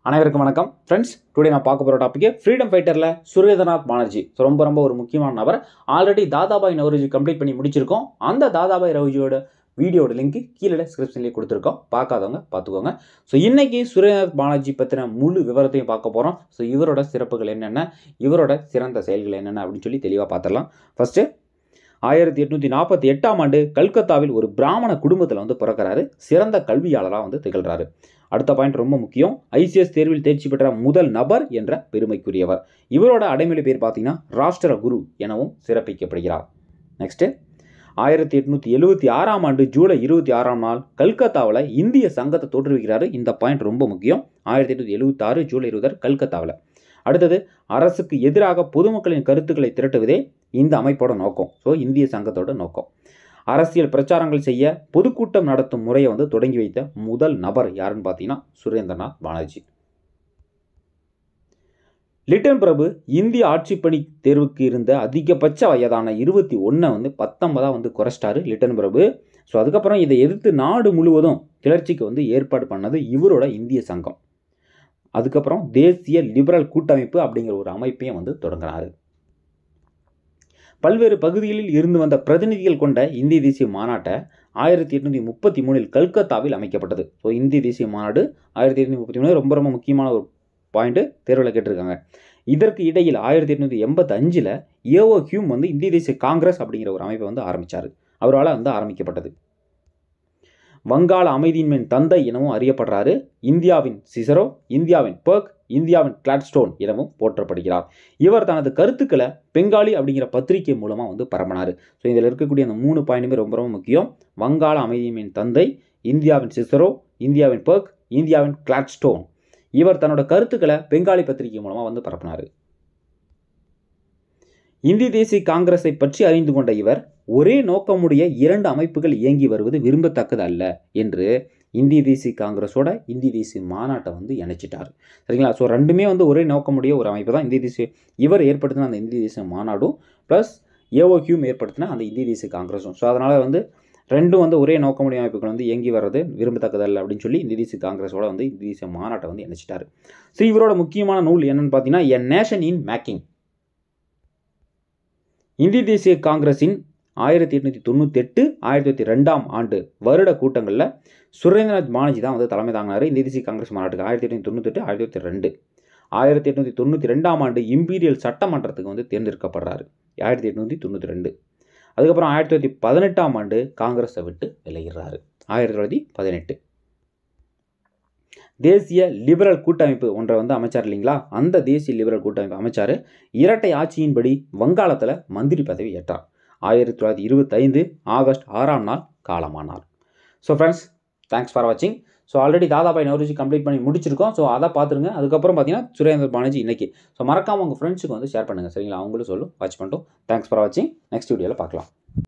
அனைவருக்கும் வணக்கம் friends today நான் பார்க்க போகிற டாபிக் ஃப்ரீடம் ஃபைட்டரில் சுரேந்திரநாத் பானர்ஜி ஸோ ரொம்ப ரொம்ப ஒரு முக்கியமான நபர் ஆல்ரெடி தாதாபாய் நவரோஜி கம்ப்ளீட் பண்ணி முடிச்சிருக்கோம் அந்த தாதாபாய் நவரோஜியோட வீடியோட லிங்க் கீழே டிஸ்கிரிப்ஷன்லேயே கொடுத்துருக்கோம் பார்க்காதவங்க பார்த்துக்கோங்க ஸோ இன்னைக்கு சுரேந்திரநாத் பானர்ஜி பற்றின முழு விவரத்தையும் பார்க்க போகிறோம் ஸோ இவரோட சிறப்புகள் என்னென்ன இவரோட சிறந்த செயல்கள் என்னென்ன அப்படின்னு சொல்லி தெளிவாக பார்த்துடலாம் ஃபஸ்ட்டு ஆயிரத்தி எட்நூற்றி நாற்பத்தி எட்டாம் ஆண்டு கல்கத்தாவில் ஒரு பிராமண குடும்பத்தில் வந்து பிறக்கிறாரு சிறந்த கல்வியாளராக வந்து திகழ்கிறாரு அடுத்த பாயிண்ட் ரொம்ப முக்கியம் ஐசிஎஸ் தேர்வில் தேர்ச்சி பெற்ற முதல் நபர் என்ற பெருமைக்குரியவர் இவரோட அடைமொழி பேர் பார்த்தீங்கன்னா ராஷ்டிர குரு எனவும் சிறப்பிக்கப்படுகிறார் நெக்ஸ்ட்டு ஆயிரத்தி எட்நூற்றி எழுபத்தி ஆறாம் ஆண்டு ஜூலை இருபத்தி ஆறாம் நாள் கல்கத்தாவில் இந்திய சங்கத்தை தோற்றுவிக்கிறாரு இந்த பாயிண்ட் ரொம்ப முக்கியம் ஆயிரத்தி எட்நூற்றி எழுபத்தாறு ஜூலை இருபதாறு கல்கத்தாவில் அடுத்தது அரசுக்கு எதிராக பொதுமக்களின் கருத்துக்களை திரட்டுவதே இந்த அமைப்போட நோக்கம் ஸோ இந்திய சங்கத்தோட நோக்கம் அரசியல் பிரச்சாரங்கள் செய்ய பொதுக்கூட்டம் நடத்தும் முறையை வந்து தொடங்கி வைத்த முதல் நபர் யாருன்னு பார்த்தீங்கன்னா சுரேந்திரநாத் பானர்ஜி லிட்டன் பிரபு இந்திய ஆட்சிப்பணி தேர்வுக்கு இருந்த அதிகபட்ச வயதான இருபத்தி ஒன்றை வந்து பத்தொன்பதாக வந்து குறைச்சிட்டாரு லிட்டன் பிரபு ஸோ அதுக்கப்புறம் இதை எதிர்த்து நாடு முழுவதும் கிளர்ச்சிக்கு வந்து ஏற்பாடு பண்ணது இவரோட இந்திய சங்கம் அதுக்கப்புறம் தேசிய லிபரல் கூட்டமைப்பு அப்படிங்கிற ஒரு அமைப்பையும் வந்து தொடங்கினார் பல்வேறு பகுதிகளில் இருந்து வந்த பிரதிநிதிகள் கொண்ட இந்திய தேசிய மாநாட்டை ஆயிரத்தி எட்நூற்றி முப்பத்தி மூணில் கல்கத்தாவில் அமைக்கப்பட்டது ஸோ இந்திய தேசிய மாநாடு ஆயிரத்தி எட்நூற்றி முப்பத்தி மூணு ரொம்ப ரொம்ப முக்கியமான ஒரு பாயிண்ட்டு தேர்வில் கேட்டிருக்காங்க இதற்கு இடையில் ஆயிரத்தி எட்நூற்றி எண்பத்தஞ்சில் ஏஓ ஹியூம் வந்து இந்திய தேசிய காங்கிரஸ் அப்படிங்கிற ஒரு அமைப்பை வந்து ஆரம்பித்தார் அவரால் வந்து ஆரம்பிக்கப்பட்டது வங்காள அமைதியின்மையின் தந்தை எனவும் அறியப்படுறாரு இந்தியாவின் சிசரோ இந்தியாவின் பர்க் இந்தியாவின் கிளாட்ஸ்டோன் எனவும் போற்றப்படுகிறார் இவர் தனது கருத்துக்களை பெங்காலி அப்படிங்கிற பத்திரிகை மூலமாக வந்து பரப்பினார் ஸோ இதில் இருக்கக்கூடிய அந்த மூணு பாயிண்ட்டுமே ரொம்ப ரொம்ப முக்கியம் வங்காள அமைதியின்மையின் தந்தை இந்தியாவின் சிசரோ இந்தியாவின் பர்க் இந்தியாவின் கிளாட்ஸ்டோன் இவர் தன்னோட கருத்துக்களை பெங்காலி பத்திரிகை மூலமாக வந்து பரப்பினார் இந்திய தேசிய காங்கிரஸை பற்றி அறிந்து கொண்ட இவர் ஒரே நோக்கமுடைய இரண்டு அமைப்புகள் இயங்கி வருவது விரும்பத்தக்கது அல்ல என்று இந்திய தேசிய காங்கிரஸோட இந்திய தேசிய மாநாட்டை வந்து இணைச்சிட்டார் சரிங்களா ஸோ ரெண்டுமே வந்து ஒரே நோக்கமுடைய ஒரு அமைப்பு தான் இந்திய தேசிய இவர் ஏற்படுத்தின அந்த இந்திய தேசிய மாநாடும் ப்ளஸ் ஏஓ ஹியூம் ஏற்படுத்தின அந்த இந்திய தேசிய காங்கிரஸும் ஸோ அதனால் வந்து ரெண்டும் வந்து ஒரே நோக்கமுடைய அமைப்புகள் வந்து இயங்கி வர்றது விரும்பத்தக்கதல்ல அப்படின்னு சொல்லி இந்திய தேசிய காங்கிரஸோட வந்து இந்திய தேசிய மாநாட்டை வந்து இணைச்சிட்டார் ஸோ இவரோட முக்கியமான நூல் என்னன்னு பார்த்தீங்கன்னா எ நேஷன் இன் மேக்கிங் இந்திய தேசிய காங்கிரஸின் ஆயிரத்தி எட்நூற்றி தொண்ணூற்றி எட்டு ஆயிரத்தி தொள்ளாயிரத்தி ரெண்டாம் ஆண்டு வருட கூட்டங்களில் சுரேந்திரநாத் பானர்ஜி தான் வந்து தலைமை தாங்கினார் இந்திய தேசிய காங்கிரஸ் மாநாட்டுக்கு ஆயிரத்தி எட்நூற்றி தொண்ணூத்தெட்டு ஆயிரத்தி தொள்ளாயிரத்தி ரெண்டு ஆயிரத்தி எட்நூற்றி தொண்ணூற்றி ரெண்டாம் ஆண்டு இம்பீரியல் சட்டமன்றத்துக்கு வந்து தேர்ந்தெடுக்கப்படுறாரு ஆயிரத்தி எட்நூற்றி தொண்ணூற்றி ரெண்டு அதுக்கப்புறம் ஆயிரத்தி தொள்ளாயிரத்தி பதினெட்டாம் ஆண்டு காங்கிரஸை விட்டு விலகிறாரு ஆயிரத்தி தொள்ளாயிரத்தி பதினெட்டு தேசிய லிபரல் கூட்டமைப்பு ஒன்றை வந்து அமைச்சார் இல்லைங்களா அந்த தேசிய லிபரல் கூட்டமைப்பு அமைச்சார் இரட்டை ஆட்சியின்படி வங்காளத்தில் மந்திரி பதவி ஏற்றார் ஆயிரத்தி தொள்ளாயிரத்தி இருபத்தைந்து ஆகஸ்ட் ஆறாம் நாள் காலமானார் ஸோ ஃப்ரெண்ட்ஸ் தேங்க்ஸ் ஃபார் வாட்சிங் so already Dadabhai Naoroji complete பண்ணி முடிச்சிருக்கோம் ஸோ அதை பார்த்துருங்க அதுக்கப்புறம் பார்த்தீங்கன்னா சுரேந்தர் பானர்ஜி இன்னைக்கு ஸோ மறக்காமல் உங்கள் ஃப்ரெண்ட்ஸுக்கு வந்து ஷேர் பண்ணுங்கள் சரிங்களா அவங்களும் சொல்லும் வாட்ச் பண்ணிட்டோம் தேங்க்ஸ் ஃபார் வாட்சிங் நெக்ஸ்ட் வீடியோவில் பார்க்கலாம்